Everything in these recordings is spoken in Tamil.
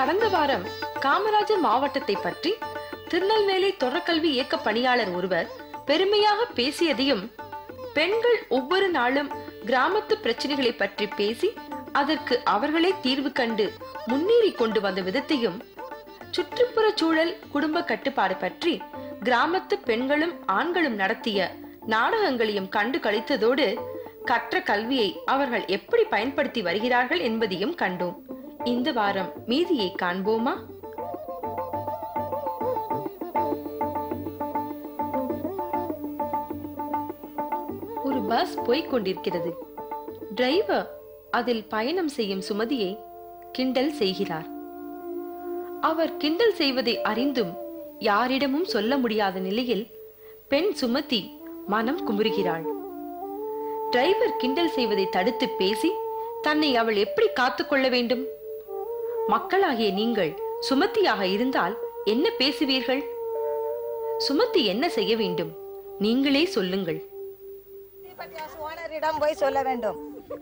கடந்த வாரம் காமராஜர் மாவட்டத்தை பற்றி திருநெல்வேலி தொடர்கல்வி இயக்க பணியாளர் ஒருவர் பெருமையாக பேசியதையும் பெண்கள் ஒவ்வொரு நாளும் கிராமத்து பிரச்சனைகளை பற்றி பேசி அதற்கு அவர்களே தீர்வு கண்டு முன்னேறி கொண்டு வந்த விதத்தையும் சுற்றுப்புற சூழல் குடும்ப கட்டுப்பாடு பற்றி கிராமத்து பெண்களும் ஆண்களும் நடத்திய நாடகங்களையும் கண்டு கழித்ததோடு கற்ற கல்வியை அவர்கள் எப்படி பயன்படுத்தி வருகிறார்கள் என்பதையும் கண்டோம் இந்த வாரம் மீதியை காண்போமா ஒரு பஸ் போய்க் கொண்டிருக்கிறது டிரைவர் அதில் பயணம் செய்யும் சுமதியை கிண்டல் செய்கிறார் அவர் கிண்டல் செய்வதை அறிந்தும் யாரிடமும் சொல்ல முடியாத நிலையில் பெண் சுமதி மனம் குமுறுகிறாள் டிரைவர் கிண்டல் செய்வதை தடுத்து பேசி தன்னை அவள் எப்படி காத்துக்கொள்ள வேண்டும் மக்களாகிய நீங்கள் சுமத்தியாக இருந்தால் என்ன பேசுவீர்கள் சுமத்தி என்ன செய்ய வேண்டும் நீங்களே சொல்லுங்கள் பட்டியாஸ் ஓனரிடம் போய் சொல்ல வேண்டும்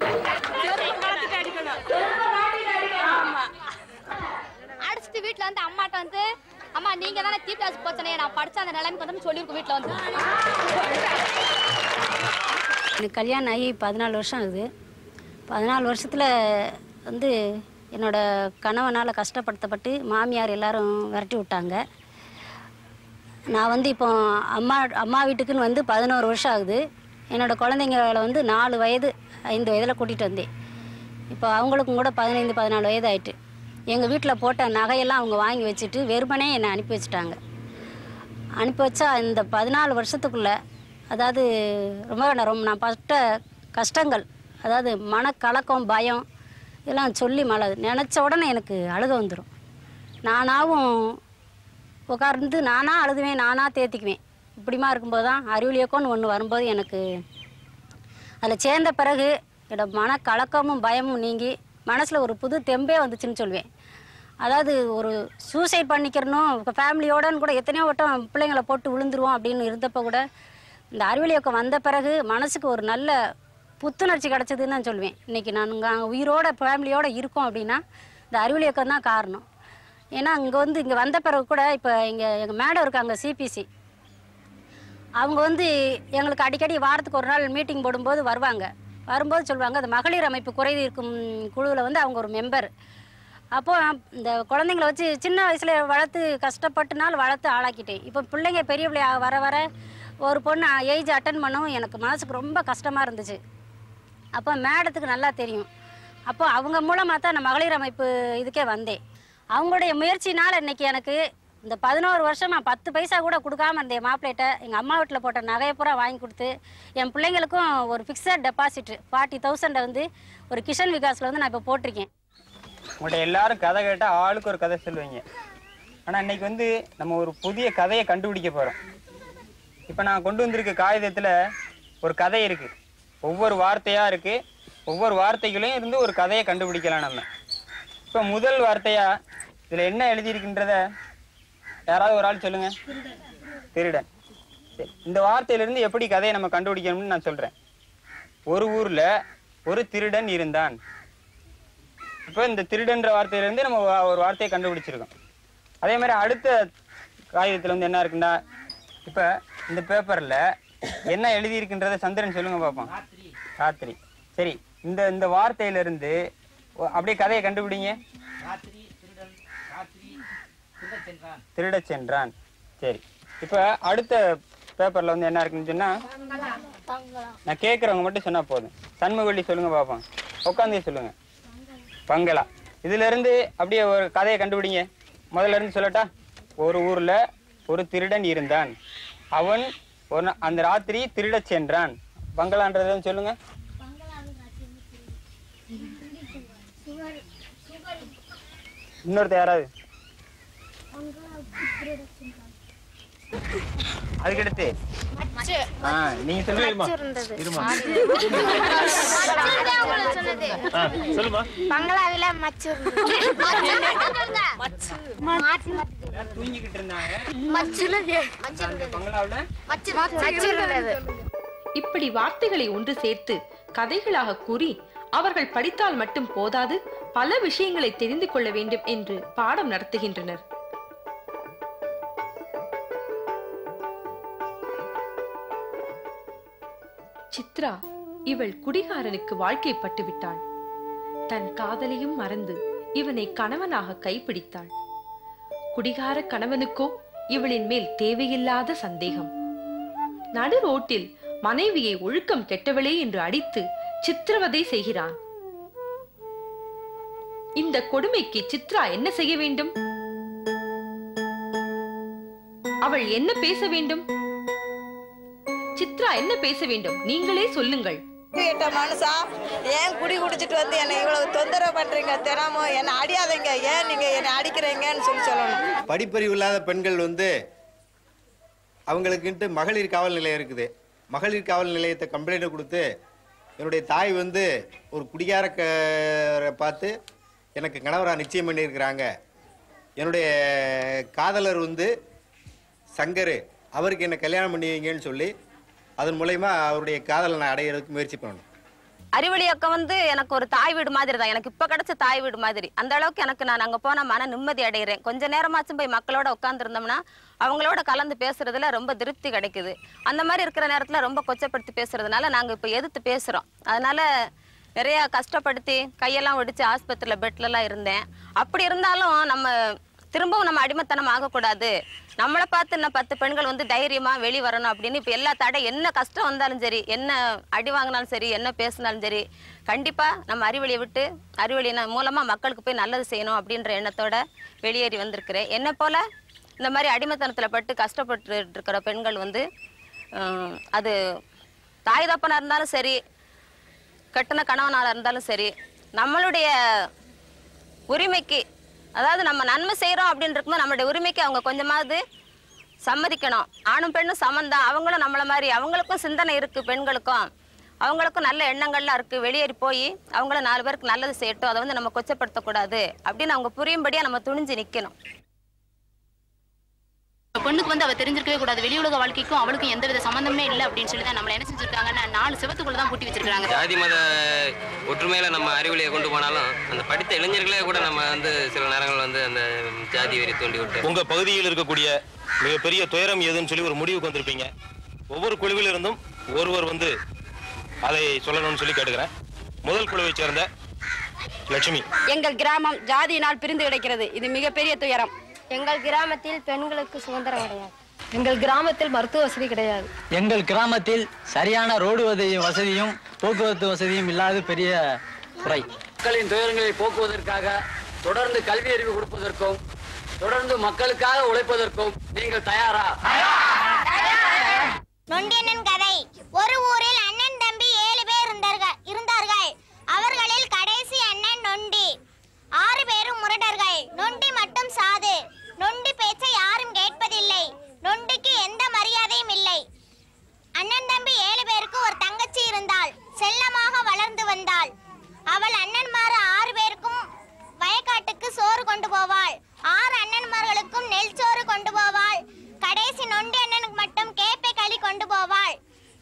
அடிச்சுட்டு வீட்ல வந்து அம்மாட்ட வந்து அம்மா நீங்க தானே தீ கிளாஸ் போச்சனே நான் படிச்ச அந்த நிலைமைக்கு வந்து சொல்லியிருக்கோம் வீட்ல வந்து எனக்கு கல்யாணம் ஆகி பதினாலு வருஷம் ஆகுது பதினாலு வருஷத்தில் வந்து என்னோட கணவனால் கஷ்டப்படுத்தப்பட்டு மாமியார் எல்லாரும் விரட்டி விட்டாங்க நான் வந்து இப்போ அம்மா அம்மா வீட்டுக்குன்னு வந்து பதினோரு வருஷம் ஆகுது என்னோட குழந்தைங்கள வந்து நாலு வயது ஐந்து வயதில் கூட்டிகிட்டு வந்தேன் இப்போ அவங்களுக்கும் கூட பதினைந்து பதினாலு வயது ஆயிட்டு எங்கள் வீட்டில் போட்ட நகையெல்லாம் அவங்க வாங்கி வச்சுட்டு வெறுமனே என்னை அனுப்பி வச்சுட்டாங்க அனுப்பி வச்சா இந்த பதினாலு வருஷத்துக்குள்ள அதாவது ரொம்ப நான் ரொம்ப நான் பட்ட கஷ்டங்கள் அதாவது மனக்கலக்கம் பயம் இதெல்லாம் சொல்லி மழை நினச்ச உடனே எனக்கு அழுக வந்துடும் நானாகவும் உட்கார்ந்து நானாக அழுதுவேன் நானாக தேத்திக்குவேன் இப்படிமா இருக்கும்போது தான் அறிவியல் இயக்கம்னு ஒன்று வரும்போது எனக்கு அதில் சேர்ந்த பிறகு என்னோட மனக்கலக்கமும் பயமும் நீங்கி மனசில் ஒரு புது தெம்பே வந்துச்சுன்னு சொல்லுவேன் அதாவது ஒரு சூசைட் பண்ணிக்கிறணும் ஃபேமிலியோடன்னு கூட எத்தனையோ வட்டம் பிள்ளைங்களை போட்டு விழுந்துருவோம் அப்படின்னு இருந்தப்போ கூட இந்த அறிவியல் இயக்கம் வந்த பிறகு மனசுக்கு ஒரு நல்ல புத்துணர்ச்சி கிடச்சதுன்னு தான் சொல்லுவேன் இன்றைக்கி நாங்கள் உயிரோட ஃபேமிலியோட இருக்கோம் அப்படின்னா இந்த அறிவியல் இயக்கம் தான் காரணம் ஏன்னா இங்கே வந்து இங்கே வந்த பிறகு கூட இப்போ இங்கே எங்கள் மேடம் இருக்காங்க சிபிசி அவங்க வந்து எங்களுக்கு அடிக்கடி வாரத்துக்கு ஒரு நாள் மீட்டிங் போடும்போது வருவாங்க வரும்போது சொல்லுவாங்க அந்த மகளிர் அமைப்பு குறை இருக்கும் குழுவில் வந்து அவங்க ஒரு மெம்பர் அப்போ இந்த குழந்தைங்கள வச்சு சின்ன வயசுல வளர்த்து கஷ்டப்பட்டுனால வளர்த்து ஆளாக்கிட்டேன் இப்போ பிள்ளைங்க பெரிய பிள்ளை வர வர ஒரு பொண்ணு ஏஜ் அட்டன் பண்ணவும் எனக்கு மனசுக்கு ரொம்ப கஷ்டமாக இருந்துச்சு அப்போ மேடத்துக்கு நல்லா தெரியும் அப்போ அவங்க மூலமாக தான் நான் மகளிர் அமைப்பு இதுக்கே வந்தேன் அவங்களுடைய முயற்சினால் இன்னைக்கு எனக்கு இந்த பதினோரு வருஷமா பத்து பைசா கூட கொடுக்காம இருந்தேன் மாப்பிள்ளைகிட்ட எங்கள் அம்மா வீட்டில் போட்ட நகையை பூரா வாங்கி கொடுத்து என் பிள்ளைங்களுக்கும் ஒரு ஃபிக்ஸட் டெபாசிட் ஃபார்ட்டி தௌசண்டை வந்து ஒரு கிஷன் விகாஸில் வந்து நான் இப்போ போட்டிருக்கேன் உங்கள்கிட்ட எல்லாரும் கதை கேட்டால் ஆளுக்கு ஒரு கதை சொல்லுவீங்க ஆனால் இன்னைக்கு வந்து நம்ம ஒரு புதிய கதையை கண்டுபிடிக்க போகிறோம் இப்போ நான் கொண்டு வந்திருக்க காகிதத்தில் ஒரு கதை இருக்குது ஒவ்வொரு வார்த்தையாக இருக்குது ஒவ்வொரு வார்த்தைகளையும் இருந்து ஒரு கதையை கண்டுபிடிக்கலாம் நம்ம இப்போ முதல் வார்த்தையாக இதில் என்ன எழுதியிருக்கின்றத யாராவது ஒரு ஆள் சொல்லுங்க திருடன் சரி இந்த வார்த்தையிலிருந்து எப்படி கதையை நம்ம கண்டுபிடிக்கணும்னு நான் சொல்கிறேன் ஒரு ஊரில் ஒரு திருடன் இருந்தான் இப்போ இந்த திருடன்ற வார்த்தையிலேருந்து நம்ம வா- ஒரு வார்த்தையை கண்டுபிடிச்சிருக்கோம் அதே மாதிரி அடுத்த காகிதத்தில் வந்து என்ன இருக்குன்னா இப்போ இந்த பேப்பரில் என்ன எழுதியிருக்குன்றத சந்திரன் சொல்லுங்க பார்ப்போம் ராத்திரி சரி இந்த இந்த வார்த்தையிலிருந்து ஒ- அப்படியே கதையை கண்டுபிடிங்க திருடச் சென்றான் சரி இப்போ அடுத்த பேப்பரில் வந்து என்ன இருக்குன்னு சொன்னா நான் கேட்குறவங்க மட்டும் சொன்னா போதும் சண்முகவள்ளி சொல்லுங்க பார்ப்போம் உட்காந்தே சொல்லுங்க பங்களா இதுல இருந்து அப்படியே ஒரு கதையை கண்டுபிடிங்க முதல்ல இருந்து சொல்லட்டா ஒரு ஊர்ல ஒரு திருடன் இருந்தான் அவன் ஒரு நா- அந்த ராத்திரி திருடச் சென்றான் பங்களான்றதை வந்து சொல்லுங்க இன்னொருத்த யாராவது அதுக்கடுத்து ஆ நீங்க சொல்லுங்க சொல்லுமா பங்களாவில மச்சு தூங்கிக்கிட்டு இருந்தாங்க மச்சு அந்த பங்களாவுல மச்சு மச்சு இருந்தது இப்படி வார்த்தைகளை ஒன்று சேர்த்து கதைகளாக கூறி அவர்கள் படித்தால் மட்டும் போதாது பல விஷயங்களை தெரிந்து கொள்ள வேண்டும் என்று பாடம் நடத்துகின்றனர் சித்ரா இவள் குடிகாரனுக்கு வாழ்க்கைப்பட்டு விட்டாள் தன் காதலையும் மறந்து இவனை கணவனாக கைப்பிடித்தாள் குடிகார கணவனுக்கோ இவளின் மேல் தேவையில்லாத சந்தேகம் நடு ரோட்டில் மனைவியை ஒழுக்கம் கெட்டவளே என்று அடித்து சித்திரவதை செய்கிறான் இந்த கொடுமைக்கு சித்ரா என்ன செய்ய வேண்டும் அவள் என்ன பேச வேண்டும் சித்ரா என்ன பேச வேண்டும் நீங்களே சொல்லுங்கள் கேட்ட மனுஷா ஏன் குடி குடிச்சிட்டு வந்து என்னை இவ்வளவு தொந்தரவு பண்றீங்க தினமும் என்னை அடியாதீங்க ஏன் நீங்க என்னை அடிக்கிறீங்கன்னு சொல்லி சொல்லணும் படிப்பறிவு இல்லாத பெண்கள் வந்து அவங்களுக்குன்ட்டு மகளிர் காவல் நிலையம் இருக்குது மகளிர் காவல் நிலையத்தை கம்ப்ளைண்ட் கொடுத்து என்னுடைய தாய் வந்து ஒரு குடிகாரரை பார்த்து எனக்கு கணவராக நிச்சயம் பண்ணியிருக்கிறாங்க என்னுடைய காதலர் வந்து சங்கர் அவருக்கு என்ன கல்யாணம் பண்ணி வைங்கன்னு சொல்லி அதன் மூலயமா அவருடைய காதலை நான் அடையிறதுக்கு முயற்சி பண்ணணும் அறிவொளி அக்கம் வந்து எனக்கு ஒரு தாய் வீடு மாதிரி தான் எனக்கு இப்ப கிடைச்ச தாய் வீடு மாதிரி அந்த அளவுக்கு எனக்கு நான் அங்க போனா மன நிம்மதி அடைகிறேன் கொஞ்ச நேரமாச்சும் போய் மக்களோட உட்கார்ந்துருந்தோம்னா அவங்களோட கலந்து பேசுறதுல ரொம்ப திருப்தி கிடைக்குது அந்த மாதிரி இருக்கிற நேரத்துல ரொம்ப கொச்சப்படுத்தி பேசுறதுனால நாங்க இப்ப எதிர்த்து பேசுறோம் அதனால நிறைய கஷ்டப்படுத்தி கையெல்லாம் ஒடிச்சு ஆஸ்பத்திரியில பெட்ல எல்லாம் இருந்தேன் அப்படி இருந்தாலும் நம்ம திரும்பவும் நம்ம அடிமைத்தனம் ஆகக்கூடாது நம்மளை பார்த்து இன்னும் பத்து பெண்கள் வந்து தைரியமா வெளி வரணும் அப்படின்னு இப்ப எல்லா தடை என்ன கஷ்டம் வந்தாலும் சரி என்ன அடி வாங்கினாலும் சரி என்ன பேசினாலும் சரி கண்டிப்பா நம்ம அறிவொளியை விட்டு அறிவொளியின் மூலமா மக்களுக்கு போய் நல்லது செய்யணும் அப்படின்ற எண்ணத்தோட வெளியேறி வந்திருக்கிறேன் என்ன போல இந்த மாதிரி அடிமைத்தனத்துல பட்டு கஷ்டப்பட்டு இருக்கிற பெண்கள் வந்து ஹம், அது தாய் தப்பனா இருந்தாலும் சரி கட்டின கணவனாக இருந்தாலும் சரி நம்மளுடைய உரிமைக்கு அதாவது நம்ம நன்மை செய்கிறோம் அப்படின்னு இருக்கும்போது நம்மளுடைய உரிமைக்கு அவங்க கொஞ்சமாவது சம்மதிக்கணும் ஆணும் பெண்ணும் சமந்தான் அவங்களும் நம்மள மாதிரி அவங்களுக்கும் சிந்தனை இருக்கு பெண்களுக்கும் அவங்களுக்கும் நல்ல எண்ணங்கள்லாம் இருக்கு வெளியேறி போய் அவங்கள நாலு பேருக்கு நல்லது செய்யட்டும் அதை வந்து நம்ம கொச்சப்படுத்தக்கூடாது அப்படின்னு அவங்க புரியும்படியா நம்ம துணிஞ்சு நிக்கணும் பொண்ணுக்கு வந்து அவ தெரிஞ்சிருக்கவே கூடாது வெளி உலக வாழ்க்கைக்கும் அவளுக்கும் எந்தவித சம்பந்தமே இல்லை அப்படின்னு சொல்லி தான் நம்மள என்ன செஞ்சிருக்காங்கன்னா நாலு செவத்துக்குள்ள தான் பூட்டி வச்சிருக்காங்க ஜாதி மத ஒற்றுமையில நம்ம அறிவொளியை கொண்டு போனாலும் அந்த படித்த இளைஞர்களே கூட நம்ம வந்து சில நேரங்கள் வந்து அந்த ஜாதி வெறி தூண்டி விட்டு உங்க பகுதியில் இருக்கக்கூடிய மிகப்பெரிய துயரம் எதுன்னு சொல்லி ஒரு முடிவுக்கு வந்திருப்பீங்க ஒவ்வொரு குழுவில் இருந்தும் ஒருவர் வந்து அதை சொல்லணும்னு சொல்லி கேட்டுக்கிறேன் முதல் குழுவை சேர்ந்த லட்சுமி எங்கள் கிராமம் ஜாதியினால் பிரிந்து கிடக்கிறது இது மிகப்பெரிய துயரம் எங்கள் கிராமத்தில் பெண்களுக்கு சுதந்திரம் கிடையாது எங்கள் கிராமத்தில் மருத்துவ வசதி கிடையாது எங்கள் கிராமத்தில் சரியான ரோடு வசதி வசதியும் போக்குவரத்து வசதியும் இல்லாத பெரிய குறை மக்களின் துயரங்களை போக்குவதற்காக தொடர்ந்து கல்வி அறிவு கொடுப்பதற்கும் தொடர்ந்து மக்களுக்காக உழைப்பதற்கும் நீங்கள் தயாரா நொண்டியண்ணன் கதை ஒரு ஊரில் அண்ணன் தம்பி ஏழு பேர் இருந்தார்கள் இருந்தார்கள் அவர்களில் கடைசி அண்ணன் நொண்டி ஆறு பேரும் முரடர்கள் நொண்டி மட்டும் சாது நொண்டி பேச்சை யாரும் கேட்பதில்லை நொண்டிக்கு எந்த மரியாதையும் இல்லை அண்ணன் தம்பி ஏழு பேருக்கு ஒரு தங்கச்சி இருந்தாள் செல்லமாக வளர்ந்து வந்தாள் அவள் அண்ணன்மார் ஆறு பேருக்கும் வயக்காட்டுக்கு சோறு கொண்டு போவாள் ஆறு அண்ணன்மார்களுக்கும் நெல் சோறு கொண்டு போவாள் கடைசி நொண்டி அண்ணனுக்கு மட்டும் கேப்பை களி கொண்டு போவாள்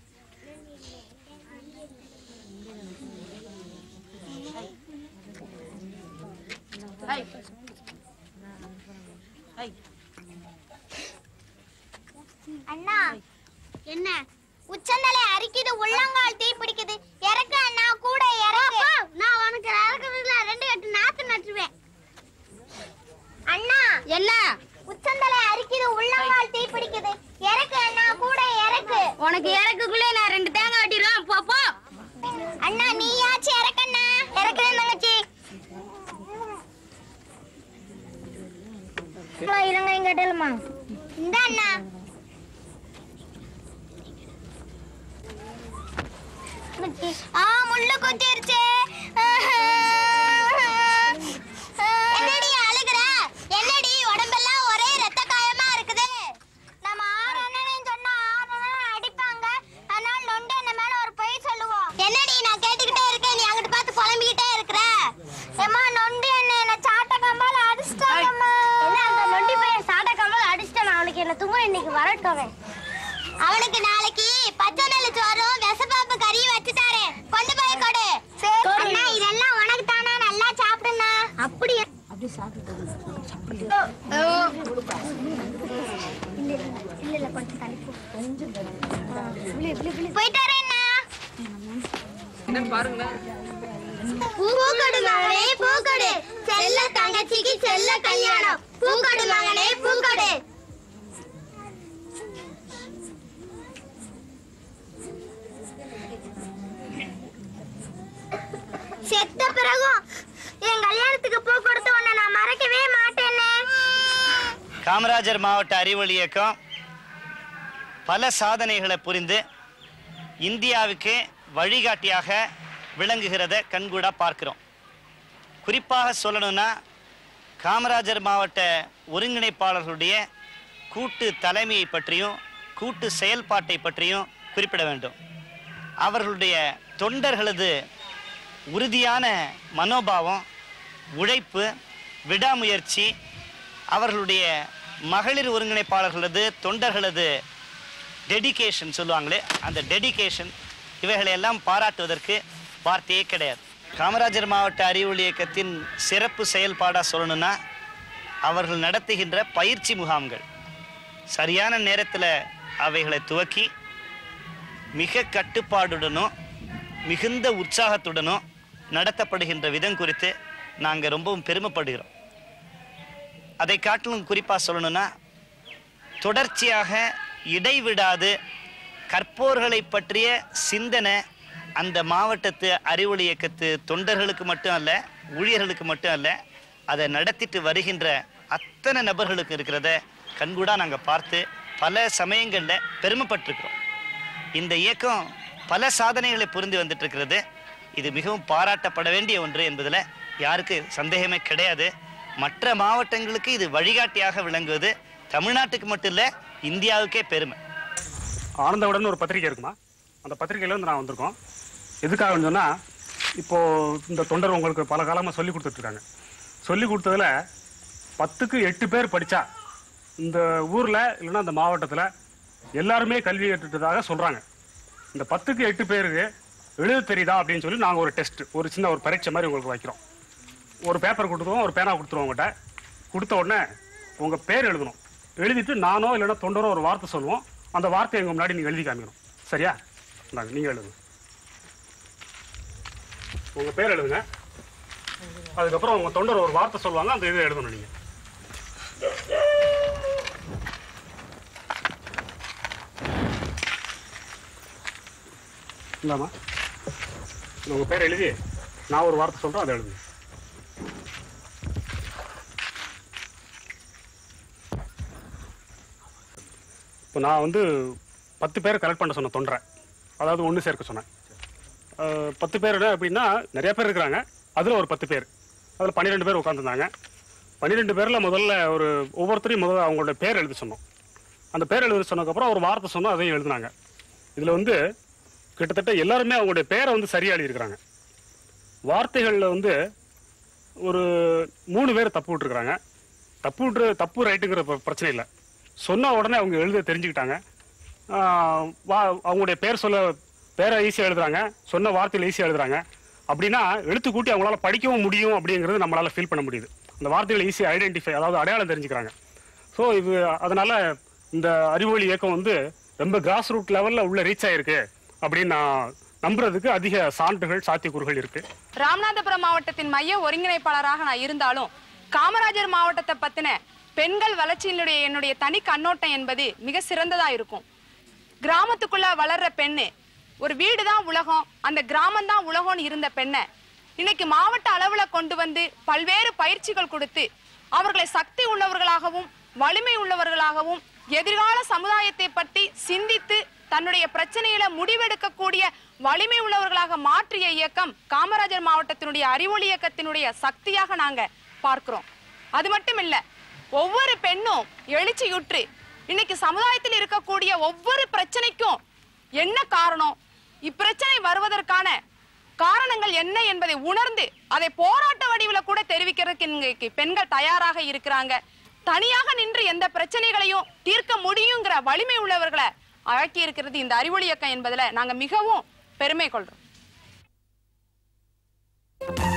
அண்ணா என்ன உச்சந்தலை அரிக்குது உள்ளங்கால் தீ பிடிக்குது இறக்கு அண்ணா கூட இறக்கு நான் உனக்கு இறக்குறதுல ரெண்டு கட்டு நாத்து நட்டுருவேன் அண்ணா என்ன உச்சந்தலை அரிக்குது உள்ளங்கால் தீ பிடிக்குது இறக்கு அண்ணா கூட இறக்கு உனக்கு இறக்குக்குள்ளே நான் ரெண்டு தேங்காய் வெட்டிடுவேன் போ போ அண்ணா நீயாச்சும் இறக்கண்ணா இறக்குறேன் தங்கச்சி இலங்கையும் கட்டலுமா இந்த அண்ணா ஆ முள்ளு குத்திருச்சு என்னடி அழுகுற என்னடி உடம்பெல்லாம் ஒரே ரத்த காயமா இருக்குது நம்ம ஆறு அண்ணனையும் சொன்னா ஆறு அண்ணனை அடிப்பாங்க அதனால நொண்டு என்ன மேல ஒரு பொய் சொல்லுவோம் என்னடி நான் கேட்டுக்கிட்டே இருக்கேன் நீ அங்கிட்டு பார்த்து புலம்பிக்கிட்டே இருக்கிற ஏமா நொண்டி என்ன என்ன சாட்ட கம்பால அடிச்சிட்டாங்கம்மா என்ன அந்த நொண்டி பையன் சாட்ட கம்பால அடிச்சிட்டான் அவனுக்கு என்ன தும்மல் இன்னைக்கு வரட்டும் அவனுக்கு நாளைக்கு பச்சை நெல்லு சோறும் என்னன்னு பாருங்களேன் பூக்கொடு மகனே பூக்கொடு செல்ல தங்கச்சிக்கு செல்ல கல்யாணம் பூக்கொடு மகனே பூக்கொடு செத்த பிறகும் என் கல்யாணத்துக்கு பூ கொடுத்த உன்னை நான் மறக்கவே மாட்டேனே காமராஜர் மாவட்ட அறிவொளி இயக்கம் பல சாதனைகளை புரிந்து இந்தியாவுக்கு வழிகாட்டியாக விளங்குகிறத கண்கூடா பார்க்கிறோம் குறிப்பாக சொல்லணும்னா காமராஜர் மாவட்ட ஒருங்கிணைப்பாளர்களுடைய கூட்டு தலைமையை பற்றியும் கூட்டு செயல்பாட்டை பற்றியும் குறிப்பிட வேண்டும் அவர்களுடைய தொண்டர்களது உறுதியான மனோபாவம் உழைப்பு விடாமுயற்சி அவர்களுடைய மகளிர் ஒருங்கிணைப்பாளர்களது தொண்டர்களது டெடிகேஷன் சொல்லுவாங்களே அந்த டெடிகேஷன் இவைகளை எல்லாம் பாராட்டுவதற்கு வார்த்தையே கிடையாது காமராஜர் மாவட்ட அறிவொளி இயக்கத்தின் சிறப்பு செயல்பாடாக சொல்லணும்னா அவர்கள் நடத்துகின்ற பயிற்சி முகாம்கள் சரியான நேரத்தில் அவைகளை துவக்கி மிக கட்டுப்பாடுடனும் மிகுந்த உற்சாகத்துடனும் நடத்தப்படுகின்ற விதம் குறித்து நாங்கள் ரொம்பவும் பெருமைப்படுகிறோம் அதை காட்டிலும் குறிப்பாக சொல்லணும்னா தொடர்ச்சியாக இடைவிடாது கற்போர்களை பற்றிய சிந்தனை அந்த மாவட்டத்து அறிவொளி இயக்கத்து தொண்டர்களுக்கு மட்டும் அல்ல ஊழியர்களுக்கு மட்டும் அல்ல அதை நடத்திட்டு வருகின்ற அத்தனை நபர்களுக்கு இருக்கிறத கண்கூடா நாங்கள் பார்த்து பல சமயங்களில் பெருமைப்பட்டிருக்கிறோம் இந்த இயக்கம் பல சாதனைகளை புரிந்து வந்துட்டு இருக்கிறது இது மிகவும் பாராட்டப்பட வேண்டிய ஒன்று என்பதில் யாருக்கு சந்தேகமே கிடையாது மற்ற மாவட்டங்களுக்கு இது வழிகாட்டியாக விளங்குவது தமிழ்நாட்டுக்கு மட்டும் இல்லை இந்தியாவுக்கே பெருமை ஆனந்தவுடன் ஒரு பத்திரிக்கை இருக்குமா அந்த பத்திரிக்கையில இருந்து நான் வந்திருக்கோம் எதுக்காகன்னு சொன்னா இப்போ இந்த தொண்டர் உங்களுக்கு பல காலமா சொல்லி கொடுத்துட்டு இருக்காங்க சொல்லி கொடுத்ததுல பத்துக்கு எட்டு பேர் படிச்சா இந்த ஊர்ல இல்லைன்னா இந்த மாவட்டத்துல எல்லாருமே கல்வி கற்றுட்டதாக சொல்றாங்க இந்த பத்துக்கு எட்டு பேருக்கு எழுத தெரியுதா அப்படின்னு சொல்லி நாங்கள் ஒரு டெஸ்ட் ஒரு சின்ன ஒரு பரீட்சை மாதிரி உங்களுக்கு வைக்கிறோம் ஒரு பேப்பர் கொடுத்துருவோம் ஒரு பேனா கொடுத்துருவோம் உங்கள்கிட்ட கொடுத்த உடனே உங்கள் பேர் எழுதணும் எழுதிட்டு நானோ இல்லைன்னா தொண்டரோ ஒரு வார்த்தை சொல்லுவோம் அந்த வார்த்தையை எங்கள் முன்னாடி நீங்கள் எழுதி காமிக்கணும் சரியா இந்தாங்க நீங்கள் எழுதுங்க உங்கள் பேர் எழுதுங்க அதுக்கப்புறம் உங்கள் தொண்டர் ஒரு வார்த்தை சொல்லுவாங்க அந்த இதை எழுதணும் நீங்கள் இந்தாம்மா உங்கள் பேர் எழுதி நான் ஒரு வார்த்தை சொல்கிறேன் அதை எழுதுங்க இப்போ நான் வந்து பத்து பேர் கலெக்ட் பண்ண சொன்னேன் தொண்டரை அதாவது ஒன்று சேர்க்க சொன்னேன் அஹ், பத்து பேர் என்ன அப்படின்னா நிறைய பேர் இருக்கிறாங்க அதில் ஒரு பத்து பேர் அதில் பன்னிரெண்டு பேர் உட்காந்துருந்தாங்க பன்னிரெண்டு பேரில் முதல்ல ஒரு ஒவ்வொருத்தரையும் முதல்ல அவங்களோட பேர் எழுத சொன்னோம் அந்த பேர் எழுத சொன்னதுக்கப்புறம் ஒரு வார்த்தை சொன்னோம் அதையும் எழுதுனாங்க இதில் வந்து கிட்டத்தட்ட எல்லாருமே அவங்களுடைய பேரை வந்து சரியா எழுதியிருக்கிறாங்க வார்த்தைகளில் வந்து ஒரு மூணு பேர் தப்பு விட்டுருக்குறாங்க தப்பு விட்டு தப்பு ரைட்டுங்கிற பிர- பிரச்சனை இல்லை சொன்ன உடனே அவங்க எழுத தெரிஞ்சுக்கிட்டாங்க ஆஹ் வா அவங்களுடைய பேர் சொல்ல பேரை ஈஸியாக எழுதுறாங்க சொன்ன வார்த்தையில் ஈஸியாக எழுதுறாங்க அப்படின்னா எழுத்து கூட்டி அவங்களால படிக்கவும் முடியும் அப்படிங்கிறது நம்மளால ஃபீல் பண்ண முடியுது அந்த வார்த்தைகளை ஈஸியாக ஐடென்டிஃபை அதாவது அடையாளம் தெரிஞ்சுக்கிறாங்க ஸோ இது அதனால இந்த அறிவொளி இயக்கம் வந்து ரொம்ப கிராஸ் ரூட் லெவலில் உள்ள ரீச் ஆயிருக்கு அப்படின்னு நான் நம்புறதுக்கு அதிக சான்றுகள் சாத்தியக்கூறுகள் இருக்கு ராமநாதபுரம் மாவட்டத்தின் மைய ஒருங்கிணைப்பாளராக நான் இருந்தாலும் காமராஜர் மாவட்டத்தை பத்தின பெண்கள் வளர்ச்சியினுடைய என்னுடைய தனி கண்ணோட்டம் என்பது மிக சிறந்ததா இருக்கும் கிராமத்துக்குள்ள வளர்ற பெண்ணு ஒரு வீடு தான் உலகம் அந்த கிராமம் தான் உலகம்னு இருந்த பெண்ணை இன்னைக்கு மாவட்ட அளவுல கொண்டு வந்து பல்வேறு பயிற்சிகள் கொடுத்து அவர்களை சக்தி உள்ளவர்களாகவும் வலிமை உள்ளவர்களாகவும் எதிர்கால சமுதாயத்தை பற்றி சிந்தித்து தன்னுடைய பிரச்சனையில முடிவெடுக்கக்கூடிய வலிமை உள்ளவர்களாக மாற்றிய இயக்கம் காமராஜர் மாவட்டத்தினுடைய அறிவொளி இயக்கத்தினுடைய சக்தியாக நாங்க பார்க்கிறோம் அது மட்டும் இல்ல ஒவ்வொரு பெண்ணும் எழுச்சியுற்று இன்னைக்கு சமுதாயத்தில் இருக்கக்கூடிய ஒவ்வொரு பிரச்சனைக்கும் என்ன காரணம் இப்பிரச்சனை வருவதற்கான காரணங்கள் என்ன என்பதை உணர்ந்து அதை போராட்ட வடிவில கூட தெரிவிக்கிறதுக்கு இன்னைக்கு பெண்கள் தயாராக இருக்கிறாங்க தனியாக நின்று எந்த பிரச்சனைகளையும் தீர்க்க முடியுங்கிற வலிமை உள்ளவர்களை ஆக்கி இருக்கிறது இந்த அறிவொளி இயக்கம் என்பதுல நாங்க மிகவும் பெருமை கொள்றோம்